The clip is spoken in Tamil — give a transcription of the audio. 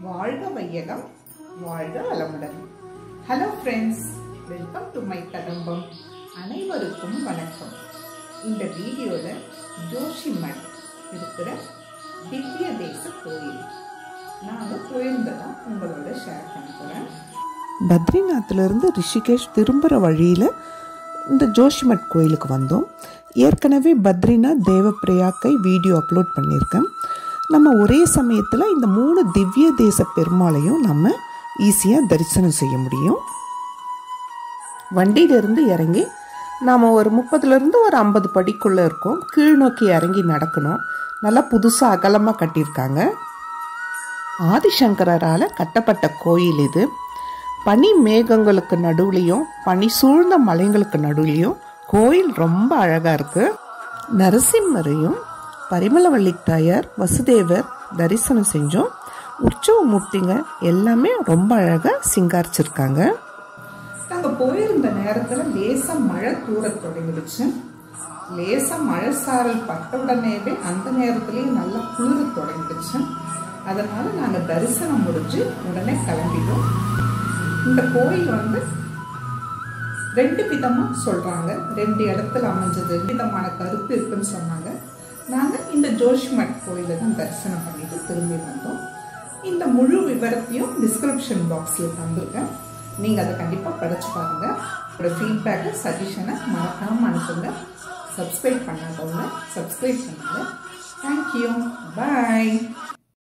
வாழ்க வையகம் வாழ்க வளமுடன் hello friends welcome to my Kadambam அனைவருக்கும் வணக்கம் இந்த வீடியோவில் ஜோஷிமட் இருக்கிற திவ்ய தேச கோயில் நாங்கள் போயிருந்ததா உங்களோட ஷேர் பண்ண போகிறேன் பத்ரிநாத்லேருந்து ரிஷிகேஷ் திரும்புகிற வழியில் இந்த ஜோஷிமட் கோயிலுக்கு வந்தோம் ஏற்கனவே பத்ரிநாத் தேவப்பிரியாக்கை வீடியோ அப்லோட் பண்ணியிருக்கேன் நம்ம ஒரே சமயத்தில் இந்த மூணு திவ்ய தேச பெருமாளையும் நம்ம ஈஸியாக தரிசனம் செய்ய முடியும் வண்டியிலிருந்து இறங்கி நாம் ஒரு முப்பதுலேருந்து ஒரு ஐம்பது படிக்குள்ளே இருக்கோம் கீழ் நோக்கி இறங்கி நடக்கணும் நல்லா புதுசாக அகலமாக கட்டியிருக்காங்க ஆதிசங்கரால் கட்டப்பட்ட கோயில் இது பனி மேகங்களுக்கு நடுவுலையும் பனி சூழ்ந்த மலைங்களுக்கு நடுவுலையும் கோயில் ரொம்ப அழகாக இருக்கு நரசிம்மரையும் பரிமளவள்ளி தாயார் வசுதேவர் தரிசனம் செஞ்சோம் உற்சவ மூர்த்திங்க எல்லாமே ரொம்ப அழகாக சிங்காரிச்சிருக்காங்க நாங்கள் போயிருந்த நேரத்தில் லேசாக மழை தூரத் தொடங்கிடுச்சு லேசாக மழை சாரல் பட்ட உடனேவே அந்த நேரத்துலேயே நல்லா குளிர தொடங்கிடுச்சு அதனால நாங்கள் தரிசனம் முடிஞ்சு உடனே கிளம்பிட்டோம் இந்த கோயில் வந்து ரெண்டு விதமாக சொல்கிறாங்க ரெண்டு இடத்துல அமைஞ்சது ரெண்டு விதமான கருத்து இருக்குன்னு சொன்னாங்க நாங்கள் இந்த ஜோஷிமட் கோயிலை தான் தரிசனம் பண்ணிட்டு திரும்பி வந்தோம் இந்த முழு விவரத்தையும் டிஸ்கிரிப்ஷன் பாக்ஸில் தந்திருக்கேன் நீங்கள் அதை கண்டிப்பாக படிச்சு பாருங்கள் உங்களோட ஃபீட்பேக்கு சஜஷனை மறக்காமல் அனுப்புங்க சப்ஸ்கிரைப் பண்ணாதவங்க சப்ஸ்கிரைப் பண்ணுங்கள் தேங்க்யூ பாய்